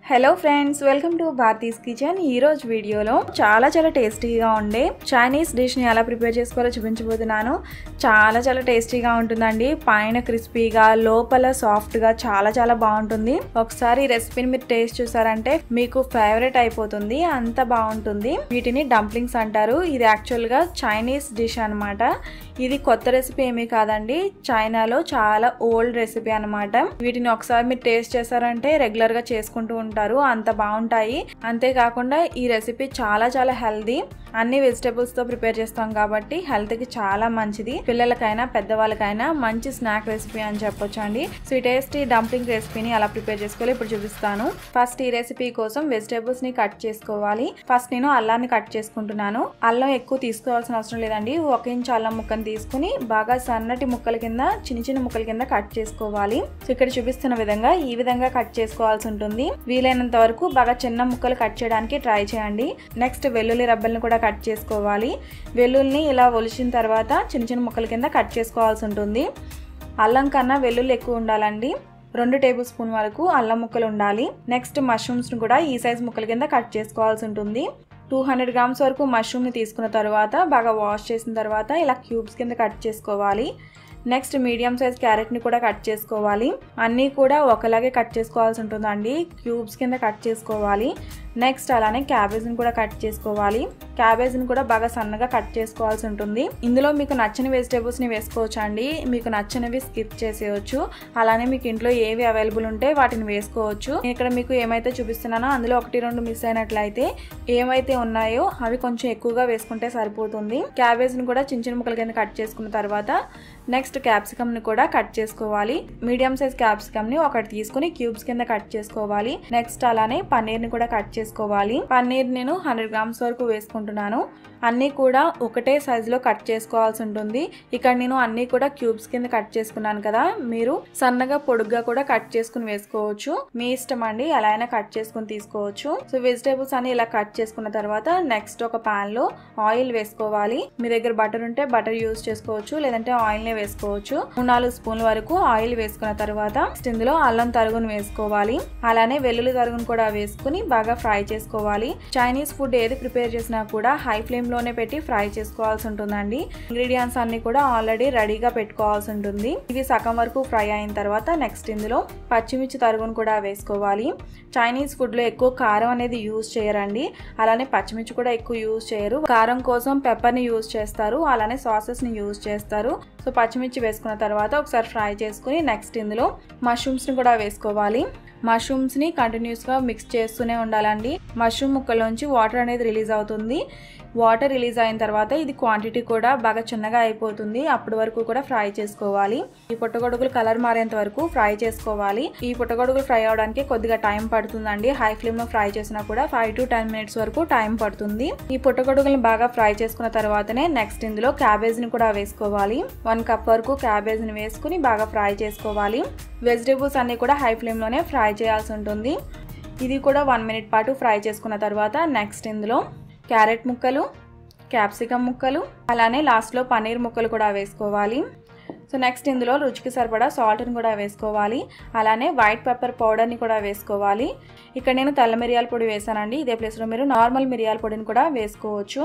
hello friends welcome to Bharati's kitchen ఈ రోజు వీడియోలో చాలా చాలా టేస్టీగా ఉండే చైనీస్ డిష్ని ఎలా ప్రిపేర్ చేసుకోవాలో చూపించబోతున్నాను చాలా చాలా టేస్టీగా ఉంటుందండి పైన క్రిస్పీగా లోపల సాఫ్ట్గా చాలా చాలా బాగుంటుంది ఒకసారి ఈ రెసిపీని మీరు టేస్ట్ చూసారంటే మీకు ఫేవరెట్ అయిపోతుంది అంత బాగుంటుంది వీటిని డంప్లింగ్స్ అంటారు ఇది యాక్చువల్గా చైనీస్ డిష్ అన్నమాట ఇది కొత్త రెసిపీ ఏమీ కాదండి చైనాలో చాలా ఓల్డ్ రెసిపీ అన్నమాట వీటిని ఒకసారి మీరు టేస్ట్ చేశారంటే రెగ్యులర్ గా చేసుకుంటూ ఉంటారు అంత బాగుంటాయి అంతేకాకుండా ఈ రెసిపీ చాలా చాలా హెల్దీ అన్ని వెజిటేబుల్స్ తో ప్రిపేర్ చేస్తాం కాబట్టి హెల్త్ కి చాలా మంచిది పిల్లలకైనా పెద్దవాళ్ళకైనా మంచి స్నాక్ రెసిపీ అని చెప్పొచ్చు అండి సో ఈ టేస్టీ డంప్లింగ్ రెసిపీని ఎలా ప్రిపేర్ చేసుకోవాలి ఇప్పుడు చూపిస్తాను ఫస్ట్ ఈ రెసిపీ కోసం వెజిటేబుల్స్ ని కట్ చేసుకోవాలి ఫస్ట్ నేను అల్లాన్ని కట్ చేసుకుంటున్నాను అల్లం ఎక్కువ తీసుకోవాల్సిన అవసరం లేదండి ఒక ఇంచ్ అల్లం ముక్కని తీసుకుని బాగా సన్నటి ముక్కల కింద చిన్న చిన్న ముక్కల కింద కట్ చేసుకోవాలి సో ఇక్కడ చూపిస్తున్న విధంగా ఈ విధంగా కట్ చేసుకోవాల్సి ఉంటుంది వీలైనంత వరకు బాగా చిన్న ముక్కలు కట్ చేయడానికి ట్రై చేయండి నెక్స్ట్ వెల్లుల్లి రబ్బల్ని కూడా కట్ చేసుకోవాలి వెల్లుల్ని ఇలా ఒలిచిన తర్వాత చిన్న చిన్న ముక్కల కింద కట్ చేసుకోవాల్సి ఉంటుంది అల్లం కన్నా వెల్లుల్లి ఎక్కువ ఉండాలండి రెండు టేబుల్ స్పూన్ వరకు అల్లం ముక్కలు ఉండాలి నెక్స్ట్ మష్రూమ్స్ని కూడా ఈ సైజ్ ముక్కల కింద కట్ చేసుకోవాల్సి ఉంటుంది టూ హండ్రెడ్ గ్రామ్స్ వరకు మష్రూమ్ని తీసుకున్న తర్వాత బాగా వాష్ చేసిన తర్వాత ఇలా క్యూబ్స్ కింద కట్ చేసుకోవాలి నెక్స్ట్ మీడియం సైజ్ క్యారెట్ని కూడా కట్ చేసుకోవాలి అన్నీ కూడా ఒకలాగే కట్ చేసుకోవాల్సి ఉంటుందండి క్యూబ్స్ కింద కట్ చేసుకోవాలి నెక్స్ట్ అలానే క్యాబేజ్ని కూడా కట్ చేసుకోవాలి క్యాబేజ్ని కూడా బాగా సన్నగా కట్ చేసుకోవాల్సి ఉంటుంది ఇందులో మీకు నచ్చిన వెజిటేబుల్స్ని వేసుకోవచ్చు అండి మీకు నచ్చినవి స్కిప్ చేసేయచ్చు అలానే మీకు ఇంట్లో ఏవి అవైలబుల్ ఉంటే వాటిని వేసుకోవచ్చు నేను ఇక్కడ మీకు ఏమైతే చూపిస్తున్నానో అందులో ఒకటి రెండు మిస్ అయినట్లయితే ఏమైతే ఉన్నాయో అవి కొంచెం ఎక్కువగా వేసుకుంటే సరిపోతుంది క్యాబేజ్ని కూడా చిన్న చిన్న ముక్కల కింద కట్ చేసుకున్న తర్వాత నెక్స్ట్ క్యాప్సికమ్ని కూడా కట్ చేసుకోవాలి మీడియం సైజ్ క్యాప్సికమ్ని ఒకటి తీసుకుని క్యూబ్స్ కింద కట్ చేసుకోవాలి నెక్స్ట్ అలానే పన్నీర్ని కూడా కట్ చేసుకోవాలి పన్నీర్ నేను హండ్రెడ్ గ్రామ్స్ వరకు వేసుకుంటున్నాను అన్నీ కూడా ఒకటే సైజులో కట్ చేసుకోవాల్సి ఉంటుంది ఇక్కడ నేను అన్నీ కూడా క్యూబ్స్ కింద కట్ చేసుకున్నాను కదా మీరు సన్నగా పొడుగ్గా కూడా కట్ చేసుకుని వేసుకోవచ్చు మీ ఇష్టం అండి ఎలా అయినా కట్ చేసుకుని తీసుకోవచ్చు సో వెజిటేబుల్స్ అన్ని ఇలా కట్ చేసుకున్న తర్వాత నెక్స్ట్ ఒక పాన్ లో ఆయిల్ వేసుకోవాలి మీ దగ్గర బటర్ ఉంటే బటర్ యూస్ చేసుకోవచ్చు లేదంటే ఆయిల్ నే వేసుకోవచ్చు మూడు నాలుగు స్పూన్ల వరకు ఆయిల్ వేసుకున్న తర్వాత నెక్స్ట్ ఇందులో అల్లం తరుగును వేసుకోవాలి అలానే వెల్లుల్లి తరుగును కూడా వేసుకుని బాగా ఫ్రై చేసుకోవాలి చైనీస్ ఫుడ్ ఏది ప్రిపేర్ చేసినా కూడా హై ఫ్లేమ్ లోనే పెట్టి ఫ్రై చేసుకోవాల్సి ఉంటుందండి ఇంగ్రీడియంట్స్ అన్ని కూడా ఆల్రెడీ రెడీగా పెట్టుకోవాల్సి ఉంటుంది ఇవి సగం వరకు ఫ్రై అయిన తర్వాత నెక్స్ట్ ఇందులో పచ్చిమిర్చి తరుగును కూడా వేసుకోవాలి చైనీస్ ఫుడ్ లో ఎక్కువ కారం అనేది యూజ్ చేయరండి అలానే పచ్చిమిర్చి కూడా ఎక్కువ యూజ్ చేయరు కారం కోసం పెప్పర్ ని యూజ్ చేస్తారు అలానే సాసెస్ ని యూజ్ చేస్తారు సో పచ్చిమిర్చి వేసుకున్న తర్వాత ఒకసారి ఫ్రై చేసుకుని నెక్స్ట్ ఇందులో మష్రూమ్స్ ని కూడా వేసుకోవాలి మష్రూమ్స్ ని కంటిన్యూస్ గా మిక్స్ చేస్తూనే ఉండాలండి మష్రూమ్ ముక్కలోంచి వాటర్ అనేది రిలీజ్ అవుతుంది వాటర్ రిలీజ్ అయిన తర్వాత ఇది క్వాంటిటీ కూడా బాగా చిన్నగా అయిపోతుంది అప్పటి వరకు కూడా ఫ్రై చేసుకోవాలి ఈ పుట్టగొడుగులు కలర్ మారేంత వరకు ఫ్రై చేసుకోవాలి ఈ పుట్టగొడుగులు ఫ్రై అవడానికి కొద్దిగా టైం పడుతుందండి హై ఫ్లేమ్ లో ఫ్రై చేసినా కూడా ఫైవ్ టు టెన్ మినిట్స్ వరకు టైం పడుతుంది ఈ పుట్టగొడుగులను బాగా ఫ్రై చేసుకున్న తర్వాతనే నెక్స్ట్ ఇందులో క్యాబేజ్ ని కూడా వేసుకోవాలి వన్ కప్ వరకు క్యాబేజ్ ని వేసుకుని బాగా ఫ్రై చేసుకోవాలి వెజిటేబుల్స్ అన్ని కూడా హై ఫ్లేమ్ లోనే ఫ్రై చేయాల్సి ఉంటుంది ఇది కూడా వన్ మినిట్ పాటు ఫ్రై చేసుకున్న తర్వాత నెక్స్ట్ ఇందులో క్యారెట్ ముక్కలు క్యాప్సికమ్ ముక్కలు అలానే లాస్ట్లో పన్నీర్ ముక్కలు కూడా వేసుకోవాలి సో నెక్స్ట్ ఇందులో రుచికి సరిపడా సాల్ట్ని కూడా వేసుకోవాలి అలానే వైట్ పెప్పర్ పౌడర్ని కూడా వేసుకోవాలి ఇక్కడ నేను తెల్ల మిరియాల పొడి వేసానండి ఇదే ప్లేస్లో మీరు నార్మల్ మిరియాల పొడిని కూడా వేసుకోవచ్చు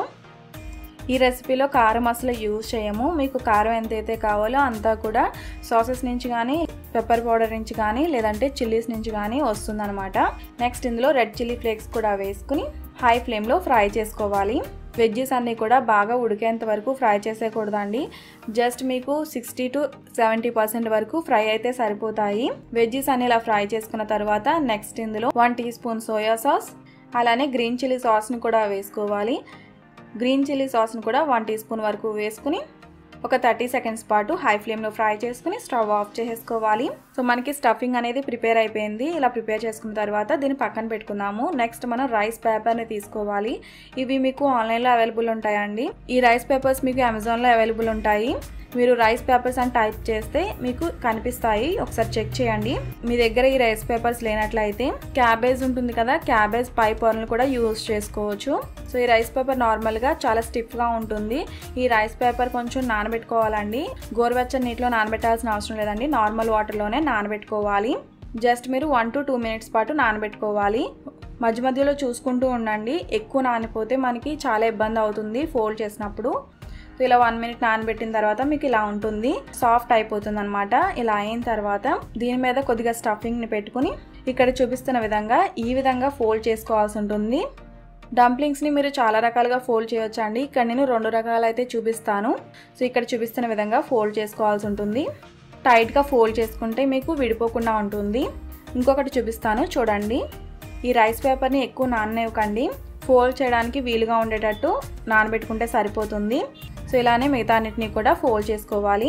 ఈ రెసిపీలో కారం అసలు యూజ్ చేయము మీకు కారం ఎంతైతే కావాలో అంతా కూడా సాసెస్ నుంచి కానీ పెప్పర్ పౌడర్ నుంచి కానీ లేదంటే చిల్లీస్ నుంచి కానీ వస్తుందన్నమాట నెక్స్ట్ ఇందులో రెడ్ చిల్లీ ఫ్లేక్స్ కూడా వేసుకుని హై ఫ్లేమ్లో ఫ్రై చేసుకోవాలి వెజ్జెస్ అన్నీ కూడా బాగా ఉడికేంత వరకు ఫ్రై చేసేయకూడదండి జస్ట్ మీకు సిక్స్టీ టు సెవెంటీ పర్సెంట్ వరకు ఫ్రై అయితే సరిపోతాయి వెజ్జెస్ అన్ని ఇలా ఫ్రై చేసుకున్న తర్వాత నెక్స్ట్ ఇందులో one teaspoon soya sauce అలానే గ్రీన్ చిల్లీ సాస్ని కూడా వేసుకోవాలి గ్రీన్ చిల్లీ సాస్ని కూడా వన్ టీ స్పూన్ వరకు వేసుకుని ఒక థర్టీ సెకండ్స్ పాటు హై ఫ్లేమ్లో ఫ్రై చేసుకుని స్టవ్ ఆఫ్ చేసేసుకోవాలి సో మనకి స్టఫింగ్ అనేది ప్రిపేర్ అయిపోయింది ఇలా ప్రిపేర్ చేసుకున్న తర్వాత దీన్ని పక్కన పెట్టుకుందాము నెక్స్ట్ మనం రైస్ పేపర్ని తీసుకోవాలి ఇవి మీకు ఆన్లైన్లో అవైలబుల్ ఉంటాయండి ఈ రైస్ పేపర్స్ మీకు అమెజాన్లో అవైలబుల్ ఉంటాయి మీరు రైస్ పేపర్స్ అని టైప్ చేస్తే మీకు కనిపిస్తాయి ఒకసారి చెక్ చేయండి మీ దగ్గర ఈ రైస్ పేపర్స్ లేనట్లయితే క్యాబేజ్ ఉంటుంది కదా క్యాబేజ్ పై పొరలు కూడా యూజ్ చేసుకోవచ్చు సో ఈ రైస్ పేపర్ నార్మల్గా చాలా స్టిఫ్గా ఉంటుంది ఈ రైస్ పేపర్ కొంచెం నానబెట్టుకోవాలండి గోరువెచ్చని నీటిలో నానబెట్టాల్సిన అవసరం లేదండి నార్మల్ వాటర్లోనే నానబెట్టుకోవాలి జస్ట్ మీరు వన్ టు టూ మినిట్స్ పాటు నానబెట్టుకోవాలి మధ్య మధ్యలో చూసుకుంటూ ఉండండి ఎక్కువ నానిపోతే మనకి చాలా ఇబ్బంది అవుతుంది ఫోల్డ్ చేసినప్పుడు సో ఇలా వన్ మినిట్ నానబెట్టిన తర్వాత మీకు ఇలా ఉంటుంది సాఫ్ట్ అయిపోతుంది అనమాట ఇలా అయిన తర్వాత దీని మీద కొద్దిగా స్టఫింగ్ని పెట్టుకుని ఇక్కడ చూపిస్తున్న విధంగా ఈ విధంగా ఫోల్డ్ చేసుకోవాల్సి ఉంటుంది డంప్లింగ్స్ని మీరు చాలా రకాలుగా ఫోల్డ్ చేయొచ్చు అండి ఇక్కడ నేను రెండు రకాలు అయితే చూపిస్తాను సో ఇక్కడ చూపిస్తున్న విధంగా ఫోల్డ్ చేసుకోవాల్సి ఉంటుంది టైట్గా ఫోల్డ్ చేసుకుంటే మీకు విడిపోకుండా ఉంటుంది ఇంకొకటి చూపిస్తాను చూడండి ఈ రైస్ పేపర్ని ఎక్కువ నాననివ్వకండి ఫోల్డ్ చేయడానికి వీలుగా ఉండేటట్టు నానబెట్టుకుంటే సరిపోతుంది సో ఇలానే మిగతా అన్నిటిని కూడా ఫోల్డ్ చేసుకోవాలి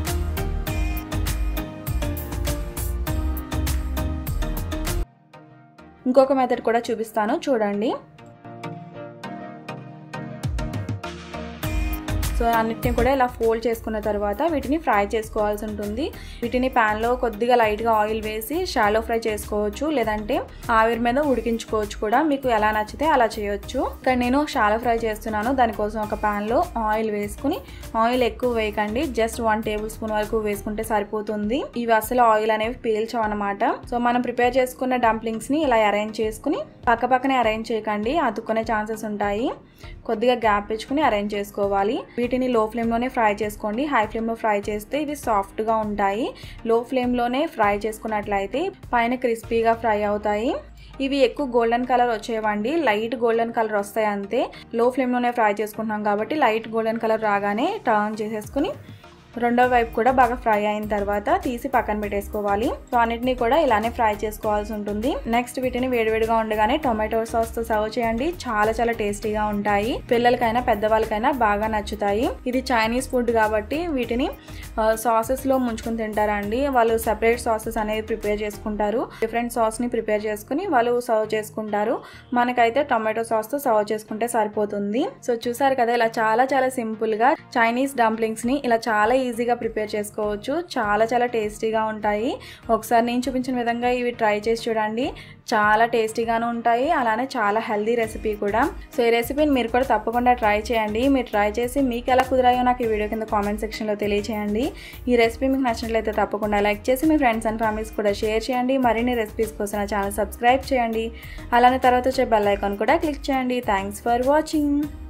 ఇంకొక మెథడ్ కూడా చూపిస్తాను చూడండి సో అన్నిటిని కూడా ఇలా ఫోల్డ్ చేసుకున్న తర్వాత వీటిని ఫ్రై చేసుకోవాల్సి ఉంటుంది వీటిని ప్యాన్లో కొద్దిగా లైట్గా ఆయిల్ వేసి షాలో ఫ్రై చేసుకోవచ్చు లేదంటే ఆవిరి మీద ఉడికించుకోవచ్చు కూడా మీకు ఎలా నచ్చితే అలా చేయొచ్చు ఇక్కడ నేను షాలో ఫ్రై చేస్తున్నాను దానికోసం ఒక ప్యాన్లో ఆయిల్ వేసుకుని ఆయిల్ ఎక్కువ వేయకండి జస్ట్ వన్ టేబుల్ స్పూన్ వరకు వేసుకుంటే సరిపోతుంది ఇవి అసలు ఆయిల్ అనేవి పీల్చవన్నమాట సో మనం ప్రిపేర్ చేసుకున్న డంప్లింగ్స్ని ఇలా అరేంజ్ చేసుకుని పక్క పక్కనే అరేంజ్ చేయకండి అతుక్కునే ఛాన్సెస్ ఉంటాయి కొద్దిగా గ్యాప్ ఇచ్చుకుని అరేంజ్ చేసుకోవాలి వీటిని లో ఫ్లేమ్లోనే ఫ్రై చేసుకోండి హై ఫ్లేమ్లో ఫ్రై చేస్తే ఇవి సాఫ్ట్గా ఉంటాయి లో ఫ్లేమ్లోనే ఫ్రై చేసుకున్నట్లయితే పైన క్రిస్పీగా ఫ్రై అవుతాయి ఇవి ఎక్కువ గోల్డెన్ కలర్ వచ్చేవండి లైట్ గోల్డెన్ కలర్ వస్తాయి అంతే లో ఫ్లేమ్లోనే ఫ్రై చేసుకుంటున్నాం కాబట్టి లైట్ గోల్డెన్ కలర్ రాగానే టర్న్ చేసేసుకుని రెండో వైపు కూడా బాగా ఫ్రై అయిన తర్వాత తీసి పక్కన పెట్టేసుకోవాలి సో అన్నిటిని కూడా ఇలానే ఫ్రై చేసుకోవాల్సి ఉంటుంది నెక్స్ట్ వీటిని వేడివేడిగా ఉండగానే టొమాటో సాస్ తో సర్వ్ చేయండి చాలా చాలా టేస్టీగా ఉంటాయి పిల్లలకైనా పెద్దవాళ్ళకైనా బాగా నచ్చుతాయి ఇది చైనీస్ ఫుడ్ కాబట్టి వీటిని సాసెస్ లో ముంచుకుని తింటారండి వాళ్ళు సెపరేట్ సాసెస్ అనేది ప్రిపేర్ చేసుకుంటారు డిఫరెంట్ సాస్ ని ప్రిపేర్ చేసుకుని వాళ్ళు సర్వ్ చేసుకుంటారు మనకైతే టొమాటో సాస్ తో సర్వ్ చేసుకుంటే సరిపోతుంది సో చూసారు కదా ఇలా చాలా చాలా సింపుల్ గా చైనీస్ డంప్లింగ్స్ ని ఇలా చాలా ఈజీగా ప్రిపేర్ చేసుకోవచ్చు చాలా చాలా టేస్టీగా ఉంటాయి ఒకసారి నేను చూపించిన విధంగా ఇవి ట్రై చేసి చూడండి చాలా టేస్టీగాను ఉంటాయి అలానే చాలా హెల్దీ రెసిపీ కూడా సో ఈ రెసిపీని మీరు కూడా తప్పకుండా ట్రై చేయండి మీరు ట్రై చేసి మీకు ఎలా కుదిరాయో నాకు ఈ వీడియో కింద కామెంట్ సెక్షన్లో తెలియచేయండి ఈ రెసిపీ మీకు నచ్చినట్లయితే తప్పకుండా లైక్ చేసి మీ ఫ్రెండ్స్ అండ్ ఫ్యామిలీస్ కూడా షేర్ చేయండి మరిన్ని రెసిపీస్ కోసం నా ఛానల్ సబ్స్క్రైబ్ చేయండి అలానే తర్వాత వచ్చే బెల్ ఐకాన్ కూడా క్లిక్ చేయండి థ్యాంక్స్ ఫర్ వాచింగ్